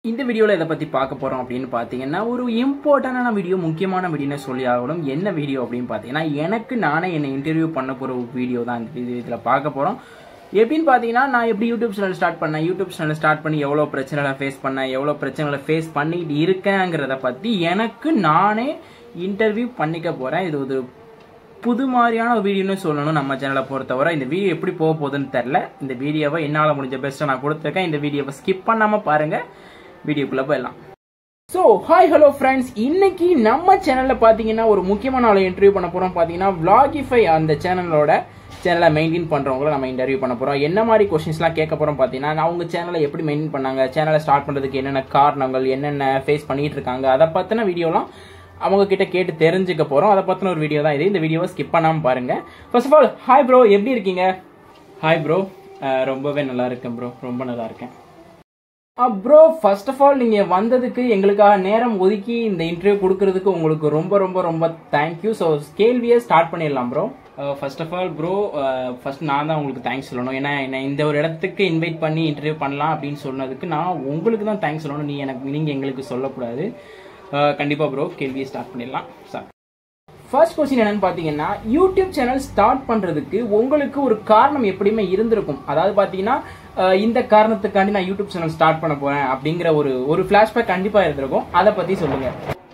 இந்த வீடியோவில் எதை பற்றி பார்க்க போகிறோம் அப்படின்னு பார்த்தீங்கன்னா ஒரு இம்பார்ட்டண்டான வீடியோ முக்கியமான வீடியோன்னு சொல்லி ஆகணும் என்ன வீடியோ அப்படின்னு பார்த்தீங்கன்னா எனக்கு நானே என்னை இன்டர்வியூ பண்ண போகிற வீடியோ தான் இந்த வீடியோ இதில் பார்க்க போகிறோம் எப்படின்னு பார்த்தீங்கன்னா நான் எப்படி யூடியூப் சேனல் ஸ்டார்ட் பண்ணேன் யூடியூப் சேனல் ஸ்டார்ட் பண்ணி எவ்வளோ பிரச்சனைகளை ஃபேஸ் பண்ணேன் எவ்வளோ பிரச்சனைகளை ஃபேஸ் பண்ணிட்டு இருக்கேங்கிறத பற்றி எனக்கு நானே இன்டர்வியூ பண்ணிக்க போகிறேன் இது ஒரு புது மாதிரியான ஒரு வீடியோன்னு சொல்லணும் நம்ம சேனலை பொறுத்தவரை இந்த வீடியோ எப்படி போக போகுதுன்னு தெரில இந்த வீடியோவை என்னால் முடிஞ்ச பெஸ்ட்டை நான் கொடுத்துருக்கேன் இந்த வீடியோவை ஸ்கிப் பண்ணாமல் பாருங்கள் வீடியோக்குள்ளே போயிடலாம் ஸோ ஹாய் ஹலோ ஃப்ரெண்ட்ஸ் இன்னைக்கு நம்ம சேனலில் பார்த்தீங்கன்னா ஒரு முக்கியமான ஆளை இன்டர்வியூ பண்ண போகிறோம் பார்த்தீங்கன்னா vlogify அந்த சேனலோட சேனலை மெயின்டைன் பண்ணுறவங்கள நம்ம இன்டர்வியூ பண்ண போகிறோம் என்ன மாதிரி கொஷின்ஸ்லாம் கேட்க போகிறோம் பார்த்தீங்கன்னா அவங்க சேனலை எப்படி மெயின்டைன் பண்ணாங்க சேனலை ஸ்டார்ட் பண்ணுறதுக்கு என்னென்ன காரணங்கள் என்னென்ன ஃபேஸ் பண்ணிட்டு இருக்காங்க அதை பற்றின வீடியோலாம் அவங்க கிட்ட கேட்டு தெரிஞ்சுக்க போகிறோம் அதை பற்றின ஒரு வீடியோ தான் இது இந்த வீடியோவை ஸ்கிப் பண்ணாமல் பாருங்கள் first of all hi bro எப்படி இருக்கீங்க ஹாய் ப்ரோ ரொம்பவே நல்லா இருக்கேன் ப்ரோ ரொம்ப நல்லா இருக்கேன் ப்ரோ ஃபர்ஸ்ட் ஆஃப் ஆல் நீங்கள் வந்ததுக்கு எங்களுக்காக நேரம் ஒதுக்கி இந்த இன்டர்வியூ கொடுக்கறதுக்கு உங்களுக்கு ரொம்ப ரொம்ப ரொம்ப தேங்க்யூ ஸோ கேள்வியை ஸ்டார்ட் பண்ணிடலாம் bro first of all bro first நான் தான் உங்களுக்கு தேங்க்ஸ் சொல்லணும் ஏன்னா என்னை இந்த ஒரு இடத்துக்கு இன்வைட் பண்ணி இன்டர்வியூ பண்ணலாம் அப்படின்னு சொன்னதுக்கு நான் உங்களுக்கு தான் தேங்க்ஸ் சொல்லணும் நீ எனக்கு நீங்கள் எங்களுக்கு சொல்லக்கூடாது கண்டிப்பாக ப்ரோ கேள்வியை ஸ்டார்ட் பண்ணிடலாம் சார் ஃபர்ஸ்ட் கொஸ்டின் என்னன்னு பார்த்தீங்கன்னா யூடியூப் சேனல் ஸ்டார்ட் பண்ணுறதுக்கு உங்களுக்கு ஒரு காரணம் எப்படியுமே இருந்திருக்கும் அதாவது பார்த்தீங்கன்னா அஹ், இந்த காரணத்துக்காண்டி நான் யூடியூப் சேனல் ஸ்டார்ட் பண்ண போறேன் அப்படிங்கிற ஒரு ஒரு ஃப்ளாஷ்பேக் கண்டிப்பாக இருந்திருக்கும் அதை பற்றி சொல்லுங்க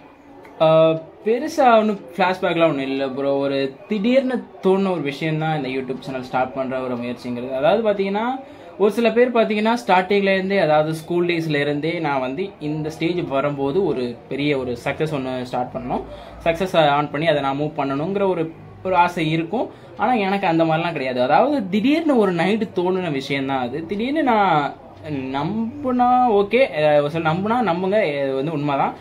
அஹ், பெருசா ஒன்றும் ஃப்ளாஷ்பேக்லாம் ஒன்றும் இல்லை ப்ரோ ஒரு திடீர்னு தோணுன ஒரு விஷயம் தான் இந்த யூடியூப் சேனல் ஸ்டார்ட் பண்ணுற ஒரு முயற்சிங்கிறது அதாவது பார்த்தீங்கன்னா ஒரு சில பேர் பார்த்தீங்கன்னா ஸ்டார்டிங்ல இருந்தே அதாவது ஸ்கூல் டேஸ்ல இருந்தே நான் வந்து இந்த ஸ்டேஜ் வரும்போது ஒரு பெரிய ஒரு சக்ஸஸ் ஒன்று ஸ்டார்ட் பண்ணணும் சக்ஸஸ் ஆன் பண்ணி அதை நான் மூவ் பண்ணணுங்கிற ஒரு ஒரு ஆசை இருக்கும் ஆனால் எனக்கு அந்த மாதிரிலாம் கிடையாது அதாவது திடீர்னு ஒரு நைட்டு தோணுன விஷயம் தான் அது திடீர்னு நான் நம்புனா ஓகே நம்புனா நம்புங்க இது வந்து உண்மைதான்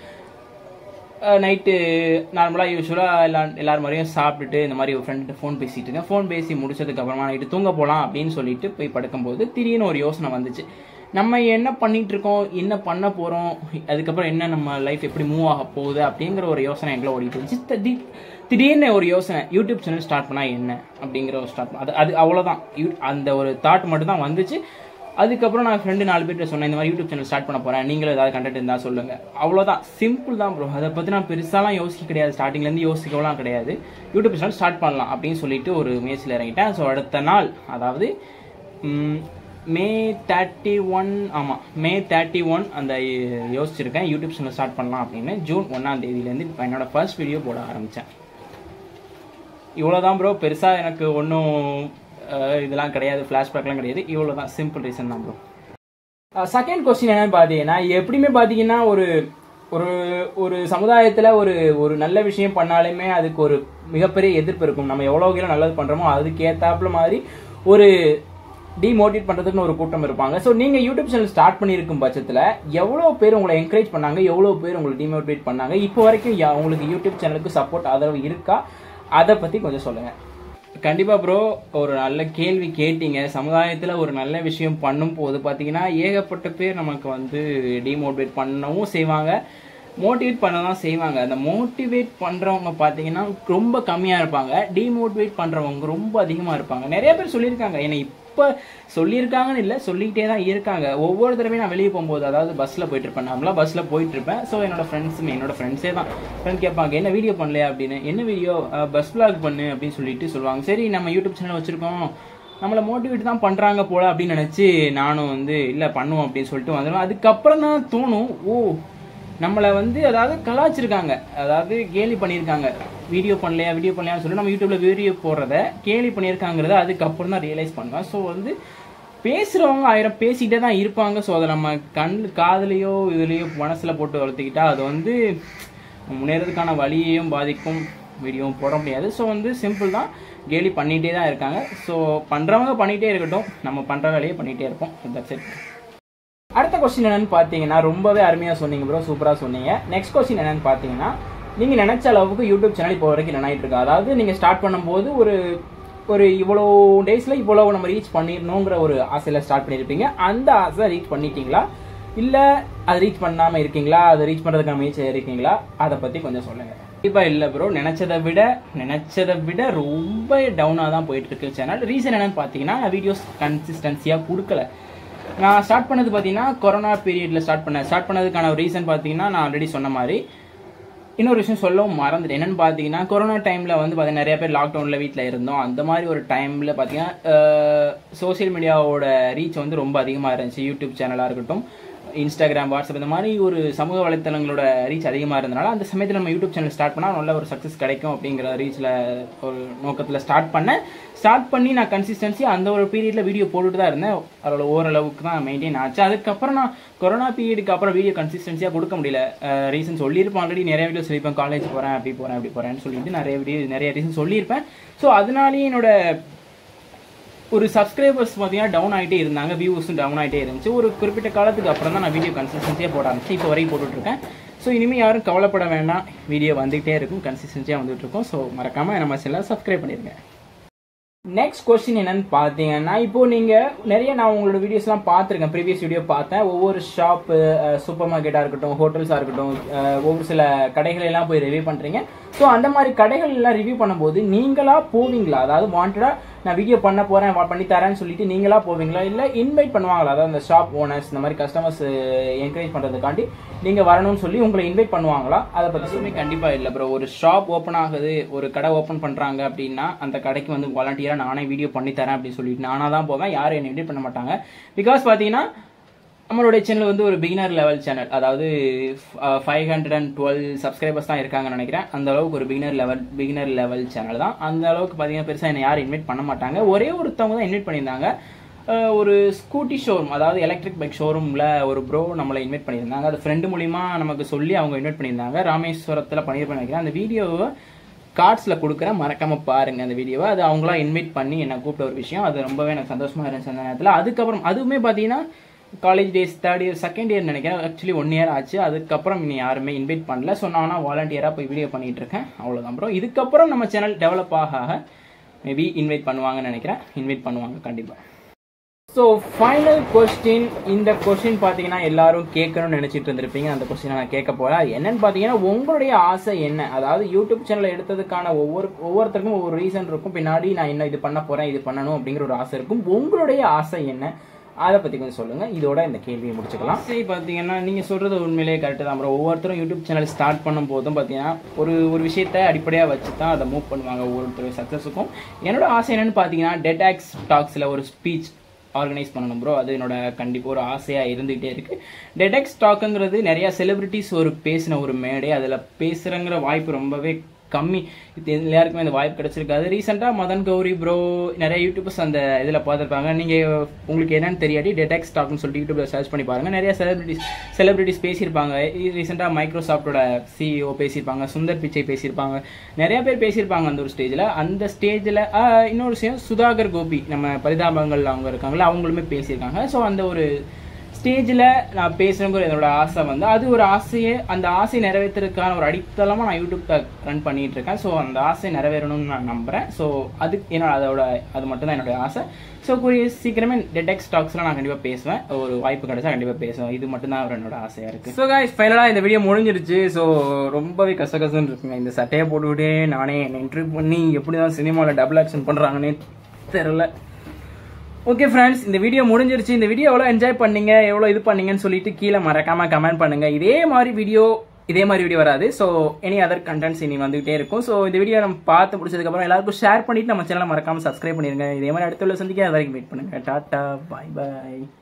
நைட்டு நார்மலாக யூஸ்வலாக எல்லா எல்லார் மாதிரியும் சாப்பிட்டுட்டு இந்த மாதிரி ஒரு ஃப்ரெண்டு ஃபோன் பேசிட்டு இருக்கேன் ஃபோன் பேசி முடிச்சதுக்கு அப்புறமா நைட்டு தூங்க போகலாம் அப்படின்னு சொல்லிட்டு போய் படுக்கும்போது திடீர்னு ஒரு யோசனை வந்துச்சு நம்ம என்ன பண்ணிட்டு இருக்கோம் என்ன பண்ண போகிறோம் அதுக்கப்புறம் என்ன நம்ம லைஃப் எப்படி மூவ் ஆக போகுது அப்படிங்கிற ஒரு யோசனை எங்களை ஓடிட்டு இருந்துச்சு திடீர் திடீர்னு ஒரு யோசனை யூடியூப் சேனல் ஸ்டார்ட் பண்ணால் என்ன அப்படிங்கிற ஒரு ஸ்டார்ட் அது அது அவ்வளோதான் அந்த ஒரு தாட் மட்டும் தான் வந்துச்சு அதுக்கப்புறம் நான் ஃப்ரெண்டு நாலு பேர்ட்ட சொன்னேன் இந்த மாதிரி யூடியூப் சேனல் ஸ்டார்ட் பண்ண போறேன் நீங்களும் ஏதாவது கண்டென்ட் இருந்தால் சொல்லுங்க அவ்வளோதான் சிம்பிள் தான் ப்ரோ அதை பற்றி நான் பெருசாலாம் யோசிக்க கிடையாது ஸ்டார்டிங்லேருந்து யோசிக்கலாம் கிடையாது யூடியூப் சேனல் ஸ்டார்ட் பண்ணலாம் அப்படின்னு சொல்லிட்டு ஒரு முயற்சியில் இறங்கிட்டேன் ஸோ அடுத்த நாள் அதாவது ம், மே தேர்ட்டி ஒன் ஆமாம் மே தேர்ட்டி ஒன் அந்த யோசிச்சிருக்கேன் யூடியூப் சேனல் ஸ்டார்ட் பண்ணலாம் அப்படின்னு ஜூன் ஒன்றாம் தேதியிலேருந்து இப்போ என்னோட ஃபர்ஸ்ட் வீடியோ போட ஆரம்பித்தேன் இவ்வளோதான் ப்ரோ பெருசாக எனக்கு ஒன்றும் இதெல்லாம் கிடையாது ஃப்ளாஷ்பேக்லாம் கிடையாது இவ்வளோ தான் சிம்பிள் ரீசன் தான் ப்ரோ செகண்ட் கொஸ்டின் என்னன்னு பார்த்தீங்கன்னா எப்படியுமே பார்த்தீங்கன்னா ஒரு ஒரு ஒரு சமுதாயத்தில் ஒரு ஒரு நல்ல விஷயம் பண்ணாலுமே அதுக்கு ஒரு மிகப்பெரிய எதிர்ப்பு இருக்கும் நம்ம எவ்வளோ கிலோ நல்லது பண்ணுறோமோ அதுக்கு ஏற்றாப்புல மாதிரி ஒரு டிமோட்டிவேட் பண்ணுறதுக்குன்னு ஒரு கூட்டம் இருப்பாங்க ஸோ நீங்கள் யூடியூப் சேனல் ஸ்டார்ட் பண்ணியிருக்கும் பட்சத்தில் எவ்வளோ பேர் உங்களை என்கரேஜ் பண்ணாங்க எவ்வளோ பேர் உங்களை டிமோட்டிவேட் பண்ணாங்க இப்போ வரைக்கும் யா- உங்களுக்கு யூடியூப் சேனலுக்கு சப்போர்ட் ஆதரவு இருக்கா அதை பற்றி கொஞ்சம் சொல்லுங்கள் கண்டிப்பாக ப்ரோ ஒரு நல்ல கேள்வி கேட்டீங்க சமுதாயத்தில் ஒரு நல்ல விஷயம் பண்ணும் போது பார்த்தீங்கன்னா ஏகப்பட்ட பேர் நமக்கு வந்து டிமோட்டிவேட் பண்ணவும் செய்வாங்க மோட்டிவேட் பண்ண தான் செய்வாங்க அந்த மோட்டிவேட் பண்ணுறவங்க பார்த்தீங்கன்னா ரொம்ப கம்மியாக இருப்பாங்க டிமோட்டிவேட் பண்ணுறவங்க ரொம்ப அதிகமாக இருப்பாங்க நிறைய பேர் சொல்லியிருக்காங்க என்னை இப்போ சொல்லியிருக்காங்கன்னு இல்லை சொல்லிக்கிட்டே தான் இருக்காங்க ஒவ்வொரு தடவையும் நான் வெளியே போகும்போது அதாவது பஸ்ஸில் போயிட்டு இருப்பேன் நார்மலாக பஸ்ஸில் போயிட்டு இருப்பேன் ஸோ என்னோட ஃப்ரெண்ட்ஸுமே என்னோட ஃப்ரெண்ட்ஸே தான் ஃப்ரெண்ட் கேட்பாங்க என்ன வீடியோ பண்ணலையா அப்படின்னு என்ன வீடியோ பஸ் vlog பண்ணு அப்படின்னு சொல்லிட்டு சொல்லுவாங்க சரி நம்ம யூடியூப் சேனல் வச்சுருக்கோம் நம்மளை மோட்டிவேட் தான் பண்ணுறாங்க போல அப்படின்னு நினச்சி நானும் வந்து இல்லை பண்ணுவோம் அப்படின்னு சொல்லிட்டு வந்துடுவேன் அதுக்கப்புறம் தான் தோணும் ஓ நம்மளை வந்து அதாவது கலாச்சிருக்காங்க அதாவது கேலி பண்ணியிருக்காங்க வீடியோ பண்ணலையா வீடியோ பண்ணலையான்னு சொல்லி நம்ம யூடியூப்ல வீடியோ போடுறத கேலி பண்ணியிருக்காங்கிறத அதுக்கப்புறம் தான் ரியலைஸ் பண்ணுவேன் ஸோ வந்து பேசுகிறவங்க ஆயிரம் பேசிக்கிட்டே தான் இருப்பாங்க ஸோ அதை நம்ம கண் காதுலேயோ இதுலேயோ மனசில் போட்டு வளர்த்துக்கிட்டா அது வந்து முன்னேறதுக்கான வழியையும் பாதிக்கும் வீடியோவும் போட முடியாது ஸோ வந்து சிம்பிள் தான் கேலி பண்ணிகிட்டே தான் இருக்காங்க ஸோ பண்ணுறவங்க பண்ணிகிட்டே இருக்கட்டும் நம்ம பண்ணுற வேலையை பண்ணிகிட்டே இருப்போம் தட்ஸ் இட் அடுத்த கொஸ்டின் என்னன்னு பார்த்தீங்கன்னா ரொம்பவே அருமையாக சொன்னீங்க ப்ரோ சூப்பராக சொன்னீங்க நெக்ஸ்ட் கொஸ்டின் என்னன்னு பார்த்தீங்கன்னா நீங்கள் நினைச்ச அளவுக்கு யூடியூப் சேனல் இப்போ வரைக்கும் ரன் ஆயிட்டு இருக்கு அதாவது நீங்கள் ஸ்டார்ட் பண்ணும்போது ஒரு ஒரு இவ்வளோ டேஸில் இவ்வளோ நம்ம ரீச் பண்ணிடணுங்கிற ஒரு ஆசையில் ஸ்டார்ட் பண்ணியிருப்பீங்க அந்த ஆசை ரீச் பண்ணிட்டீங்களா இல்லை அதை ரீச் பண்ணாமல் இருக்கீங்களா அதை ரீச் பண்ணுறதுக்கான முயற்சி இருக்கீங்களா அதை பற்றி கொஞ்சம் சொல்லுங்கள் கண்டிப்பாக இல்லை ப்ரோ நினச்சதை விட நினச்சதை விட ரொம்ப டவுனாக தான் போயிட்டு இருக்கு சேனல் ரீசன் என்னன்னு பார்த்தீங்கன்னா வீடியோஸ் கன்சிஸ்டன்சியாக கொடுக்கல நான் ஸ்டார்ட் பண்ணது பார்த்தீங்கன்னா கொரோனா பீரியடில் ஸ்டார்ட் பண்ணேன் ஸ்டார்ட் பண்ணதுக்கான ஒரு ரீசன் பார்த்தீங்கன்னா நான் ஆல்ரெடி சொன்ன மாதிரி இன்னொரு விஷயம் சொல்லவும் மறந்துட்டேன் என்னன்னு பார்த்தீங்கன்னா கொரோனா டைமில் வந்து பார்த்தீங்கன்னா நிறைய பேர் லாக்டவுனில் வீட்டில் இருந்தோம் அந்த மாதிரி ஒரு டைமில் பார்த்தீங்கன்னா சோஷியல் மீடியாவோட ரீச் வந்து ரொம்ப அதிகமாக இருந்துச்சு யூடியூப் சேனலாக இருக்கட்டும் இன்ஸ்டாகிராம் வாட்ஸ்அப் இந்த மாதிரி ஒரு சமூக வலைத்தளங்களோட ரீச் அதிகமாக இருந்தனால அந்த சமயத்தில் நம்ம யூடியூப் சேனல் ஸ்டார்ட் பண்ணால் நல்ல ஒரு சக்ஸஸ் கிடைக்கும் அப்படிங்கிற ரீச்சில் ஒரு நோக்கத்தில் ஸ்டார்ட் பண்ணேன் ஸ்டார்ட் பண்ணி நான் கன்சிஸ்டன்சி அந்த ஒரு பீரியடில் வீடியோ போட்டுட்டு தான் இருந்தேன் அதோட ஓரளவுக்கு தான் மெயின்டைன் ஆச்சு அதுக்கப்புறம் நான் கொரோனா பீரியடுக்கு அப்புறம் வீடியோ கன்சிஸ்டன்சியாக கொடுக்க முடியல ரீசன் சொல்லியிருப்பேன் ஆல்ரெடி நிறைய வீடியோ சொல்லியிருப்பேன் காலேஜ் போகிறேன் அப்படி போகிறேன் அப்படி போகிறேன்னு சொல்லிட்டு நிறைய வீடியோ நிறைய ரீசன் சொல்லியிருப்பேன் ஸோ அதனாலேயே என்னோட ஒரு சப்ஸ்கிரைபர்ஸ் பார்த்தீங்கன்னா டவுன் ஆகிட்டே இருந்தாங்க வியூஸும் டவுன் ஆகிட்டே இருந்துச்சு ஒரு குறிப்பிட்ட காலத்துக்கு அப்புறம் தான் நான் வீடியோ கன்சிஸ்டன்சியாக போட ஆரம்பிச்சு இப்போ வரைக்கும் போட்டுட்ருக்கேன் ஸோ இனிமேல் யாரும் கவலைப்பட வேண்டாம் வீடியோ வந்துகிட்டே இருக்கும் கன்சிஸ்டன்சியாக வந்துட்டு இருக்கும் ஸோ மறக்காமல் நம்ம எல்லாம் சப்ஸ்கிரைப் பண்ணிடுங்க நெக்ஸ்ட் கொஸ்டின் என்னன்னு பார்த்தீங்கன்னா இப்போ நீங்கள் நிறைய நான் உங்களோட வீடியோஸ்லாம் பார்த்துருக்கேன் ப்ரீவியஸ் வீடியோ பார்த்தேன் ஒவ்வொரு ஷாப்பு சூப்பர் மார்க்கெட்டாக இருக்கட்டும் ஹோட்டல்ஸாக இருக்கட்டும் அஹ், ஒவ்வொரு சில கடைகள் எல்லாம் போய் ரிவ்யூ பண்ணுறீங்க ஸோ அந்த மாதிரி கடைகள் எல்லாம் ரிவ்யூ பண்ணும்போது நீங்களா போவீங்களா அதாவது வாண்டடாக நான் வீடியோ பண்ண போகிறேன் பண்ணி தரேன்னு சொல்லிட்டு நீங்களா போவீங்களா இல்லை இன்வைட் பண்ணுவாங்களா அதாவது அந்த ஷாப் ஓனர்ஸ் இந்த மாதிரி கஸ்டமர்ஸ் என்கரேஜ் பண்ணுறதுக்காண்டி நீங்கள் வரணும்னு சொல்லி உங்களை இன்வைட் பண்ணுவாங்களா அதை பற்றி சொல்லுமே கண்டிப்பாக இல்லை ப்ரோ ஒரு ஷாப் ஓப்பன் ஆகுது ஒரு கடை ஓப்பன் பண்ணுறாங்க அப்படின்னா அந்த கடைக்கு வந்து வாலண்டியராக நானே வீடியோ பண்ணி தரேன் அப்படின்னு சொல்லிட்டு நானாக தான் போவேன் யாரும் என்னை இன்வைட் பண்ண மாட்டாங்க பிகாஸ் பார்த்தீங்கன்னா நம்மளுடைய சேனல் வந்து ஒரு பிகினர் லெவல் சேனல் அதாவது five hundred and twelve subscribers தான் இருக்காங்கன்னு நினைக்கிறேன் அந்த அளவுக்கு ஒரு beginner level beginner level channel தான் அந்த அளவுக்கு பார்த்தீங்கன்னா பெருசாக என்னை யாரும் இன்வைட் பண்ண மாட்டாங்க ஒரே ஒருத்தவங்க தான் இன்வைட் பண்ணியிருந்தாங்க அஹ், ஒரு ஸ்கூட்டி ஷோரூம் அதாவது எலக்ட்ரிக் பைக் ஷோரூமில் ஒரு ப்ரோ நம்மளை இன்வைட் பண்ணியிருந்தாங்க அது ஃப்ரெண்டு மூலிமா நமக்கு சொல்லி அவங்க இன்வைட் பண்ணியிருந்தாங்க ராமேஸ்வரத்தில் பண்ணியிருப்பேன் நினைக்கிறேன் அந்த வீடியோவை கார்ட்ஸில் கொடுக்குறேன் மறக்காம பாருங்க அந்த வீடியோவை அது அவங்களா இன்வைட் பண்ணி என்னை கூப்பிட்ட ஒரு விஷயம் அது ரொம்பவே எனக்கு சந்தோஷமா இருந்துச்சு அந்த நேரத்தில் அதுக்கப்புறம் அதுவுமே பார்த்தீங்கன்னா college days third year second year நினைக்கிறேன் ஆக்சுவலி ஒன் இயர் ஆச்சு அதுக்கப்புறம் இனி யாருமே இன்வைட் பண்ணல ஸோ நானும் வாலண்டியராக போய் வீடியோ பண்ணிட்டு இருக்கேன் அவ்வளோதான் ப்ரோ இதுக்கப்புறம் நம்ம சேனல் டெவலப் ஆக ஆக மேபி இன்வைட் பண்ணுவாங்கன்னு நினைக்கிறேன் இன்வைட் பண்ணுவாங்க கண்டிப்பாக ஸோ ஃபைனல் கொஸ்டின் இந்த கொஸ்டின் பார்த்தீங்கன்னா எல்லாரும் கேட்கணும்னு நினச்சிட்டு இருந்திருப்பீங்க அந்த கொஸ்டினை நான் கேட்க போகிறேன் அது என்னன்னு பார்த்தீங்கன்னா உங்களுடைய ஆசை என்ன அதாவது யூடியூப் சேனல் எடுத்ததுக்கான ஒவ்வொரு ஒவ்வொருத்தருக்கும் ஒவ்வொரு ரீசன் இருக்கும் பின்னாடி நான் என்ன இது பண்ண போகிறேன் இது பண்ணணும் அப்படிங்கிற ஒரு ஆசை இருக்கும் உங்களுடைய ஆசை என்ன அதை பற்றி கொஞ்சம் சொல்லுங்கள் இதோட இந்த கேள்வியை முடிச்சுக்கலாம் சரி பார்த்தீங்கன்னா நீங்கள் சொல்கிறது உண்மையிலேயே கரெக்டு தான் அப்புறம் ஒவ்வொருத்தரும் யூடியூப் சேனல் ஸ்டார்ட் பண்ணும் போதும் பார்த்தீங்கன்னா ஒரு ஒரு விஷயத்தை அடிப்படையாக வச்சு தான் அதை மூவ் பண்ணுவாங்க ஒவ்வொருத்தர் சக்ஸஸுக்கும் என்னோட ஆசை என்னன்னு பார்த்தீங்கன்னா டெடாக்ஸ் டாக்ஸில் ஒரு ஸ்பீச் ஆர்கனைஸ் பண்ணணும் ப்ரோ அது என்னோட கண்டிப்பாக ஒரு ஆசையாக இருந்துகிட்டே இருக்கு டெடெக்ஸ் டாக்குங்கிறது நிறைய செலிபிரிட்டிஸ் ஒரு பேசின ஒரு மேடை அதில் பேசுகிறங்கிற வாய்ப்பு ரொம்பவே கம்மி இது எல்லாருக்குமே அந்த வாய்ப்பு கிடைச்சிருக்காது ரீசெண்டாக மதன் கௌரி ப்ரோ நிறைய யூடியூபர்ஸ் அந்த இதில் பார்த்துருப்பாங்க நீங்கள் உங்களுக்கு என்னன்னு தெரியாட்டி டெடெக்ஸ் டாக்னு சொல்லிட்டு யூடியூப்ல சர்ச் பண்ணி பாருங்க நிறைய செலிபிரிட்டிஸ் செலிபிரிட்டிஸ் பேசியிருப்பாங்க ரீசெண்டாக மைக்ரோசாஃப்டோட சிஇஓ பேசியிருப்பாங்க சுந்தர் பிச்சை பேசியிருப்பாங்க நிறைய பேர் பேசியிருப்பாங்க அந்த ஒரு ஸ்டேஜில் அந்த ஸ்டேஜில் இன்னொரு விஷயம் சுதாகர் கோபி நம்ம பரிதாபங்கள் அவங்க இருக்காங்களா அவங்களுமே பேசியிருக்காங்க ஸோ அந்த ஒரு ஸ்டேஜில் நான் பேசணுங்கிற என்னோட ஆசை வந்து அது ஒரு ஆசையை அந்த ஆசை நிறைவேற்றுறதுக்கான ஒரு அடித்தளமாக நான் யூடியூப் ரன் பண்ணிட்டு இருக்கேன் ஸோ அந்த ஆசை நிறைவேறணும்னு நான் நம்புகிறேன் ஸோ அது என்னோட அதோட அது மட்டும் தான் என்னோட ஆசை ஸோ கூடிய சீக்கிரமே டெடெக்ஸ் டாக்ஸ்லாம் நான் கண்டிப்பாக பேசுவேன் ஒரு வாய்ப்பு கிடைச்சா கண்டிப்பாக பேசுவேன் இது மட்டும் தான் என்னோட ஆசையாக இருக்குது ஸோ guys ஃபைனலாக இந்த வீடியோ முடிஞ்சிருச்சு ஸோ ரொம்பவே கசகசன்னு இருக்குங்க இந்த சட்டையை போட்டுக்கிட்டே நானே என்னை இன்டர்வியூ பண்ணி எப்படி தான் சினிமாவில் டபுள் ஆக்ஷன் பண்ணுறாங்கன்னே தெரில ஓகே ஃப்ரெண்ட்ஸ் இந்த வீடியோ முடிஞ்சிருச்சு இந்த வீடியோ எவ்வளோ என்ஜாய் பண்ணீங்க எவ்வளோ இது பண்ணீங்கன்னு சொல்லிட்டு கீழே மறக்காம கமெண்ட் பண்ணுங்க இதே மாதிரி வீடியோ இதே மாதிரி வீடியோ வராது ஸோ எனி அதர் கண்டென்ட்ஸ் இனி வந்துகிட்டே இருக்கும் ஸோ இந்த வீடியோ நம்ம பார்த்து முடிச்சதுக்கப்புறம் எல்லாருக்கும் ஷேர் பண்ணிட்டு நம்ம சேனலை மறக்காம சப்ஸ்கிரைப் பண்ணிருங்க இதே மாதிரி அடுத்த உள்ள சந்திக்க அது வரைக்கும் வெயிட் பண்ணுங்க டாட்டா பாய் பாய்